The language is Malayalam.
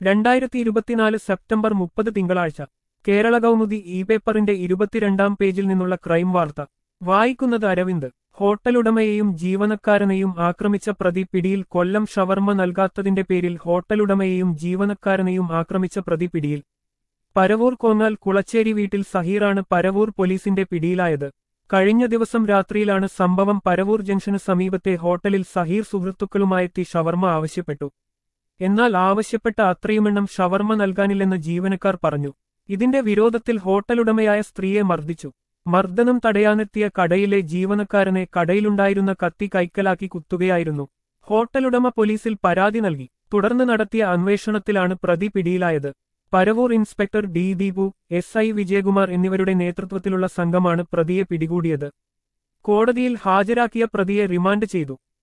രണ്ടായിരത്തി ഇരുപത്തിനാല് സെപ്റ്റംബർ മുപ്പത് തിങ്കളാഴ്ച കേരള കൗമുദി ഇ പേപ്പറിന്റെ ഇരുപത്തിരണ്ടാം പേജിൽ നിന്നുള്ള ക്രൈം വാർത്ത വായിക്കുന്നത് അരവിന്ദ് ഹോട്ടലുടമയെയും ജീവനക്കാരനെയും ആക്രമിച്ച പ്രതി പിടിയിൽ കൊല്ലം ഷവർമ്മ നൽകാത്തതിന്റെ പേരിൽ ഹോട്ടലുടമയെയും ജീവനക്കാരനെയും ആക്രമിച്ച പ്രതി പിടിയിൽ പരവൂർ കോങ്ങാൽ കുളച്ചേരി വീട്ടിൽ സഹീറാണ് പരവൂർ പോലീസിന്റെ പിടിയിലായത് കഴിഞ്ഞ ദിവസം രാത്രിയിലാണ് സംഭവം പരവൂർ ജംഗ്ഷന് സമീപത്തെ ഹോട്ടലിൽ സഹീർ സുഹൃത്തുക്കളുമായെത്തി ഷവർമ്മ ആവശ്യപ്പെട്ടു എന്നാൽ ആവശ്യപ്പെട്ട അത്രയുമെണ്ണം ഷവർമ്മ നൽകാനില്ലെന്ന് ജീവനക്കാർ പറഞ്ഞു ഇതിന്റെ വിരോധത്തിൽ ഹോട്ടലുടമയായ സ്ത്രീയെ മർദ്ദിച്ചു മർദ്ദനം തടയാനെത്തിയ കടയിലെ ജീവനക്കാരനെ കടയിലുണ്ടായിരുന്ന കത്തി കൈക്കലാക്കി കുത്തുകയായിരുന്നു ഹോട്ടലുടമ പോലീസിൽ പരാതി നൽകി തുടർന്ന് നടത്തിയ അന്വേഷണത്തിലാണ് പ്രതി പിടിയിലായത് Paravur inspector D Deepu S I Vijayakumar എന്നിവരുടെ നേതൃത്വത്തിലുള്ള സംഘമാണ് പ്രതിയെ പിടികൂടിയത് കോടതിയിൽ ഹാജരാക്കിയ പ്രതിയെ റിമാൻഡ് ചെയ്തു